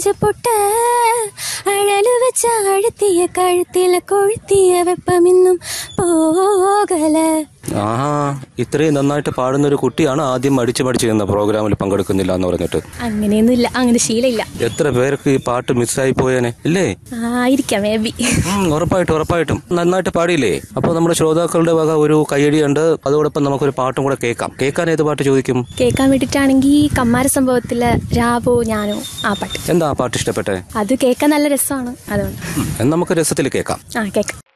നെഞ്ചുപൊട്ട് അഴല് വെച്ച അഴുത്തിയ കഴുത്തില കൊഴുത്തിയ വെപ്പമിന്നും പോകല ആഹാ ഇത്രയും നന്നായിട്ട് പാടുന്ന ഒരു കുട്ടിയാണ് ആദ്യം മടിച്ചു മടിച്ചു നിന്ന പ്രോഗ്രാമിൽ പങ്കെടുക്കുന്നില്ല എന്ന് പറഞ്ഞിട്ട് അങ്ങനെയൊന്നുമില്ല അങ്ങനെ ശീലമില്ല എത്ര പേർക്ക് ഈ പാട്ട് മിസ്സായി പോയേനെ ഇല്ലേ ആയിരിക്കാം മേ ബി ഉം, ഉറപ്പായിട്ടും ഉറപ്പായിട്ടും നന്നായിട്ട് പാടിയില്ലേ അപ്പോൾ നമ്മുടെ ശ്രോതാക്കളുടെ വക ഒരു കയ്യടിയുണ്ട് അതോടൊപ്പം നമുക്കൊരു പാട്ടും കൂടെ കേൾക്കാം കേൾക്കാൻ ഏത് പാട്ട് ചോദിക്കും കേൾക്കാൻ വേണ്ടിയിട്ടാണെങ്കിൽ കമ്മാര സംഭവത്തിലെ രാവോ ഞാനോ ആ പാട്ട് എന്താ ആ പാട്ട് ഇഷ്ടപ്പെട്ടെ അത് കേൾക്കാൻ നല്ല രസമാണ് അതുകൊണ്ട് ഉം, എന്നാ നമുക്ക് രസത്തിൽ കേൾക്കാം ആ കേൾക്കാം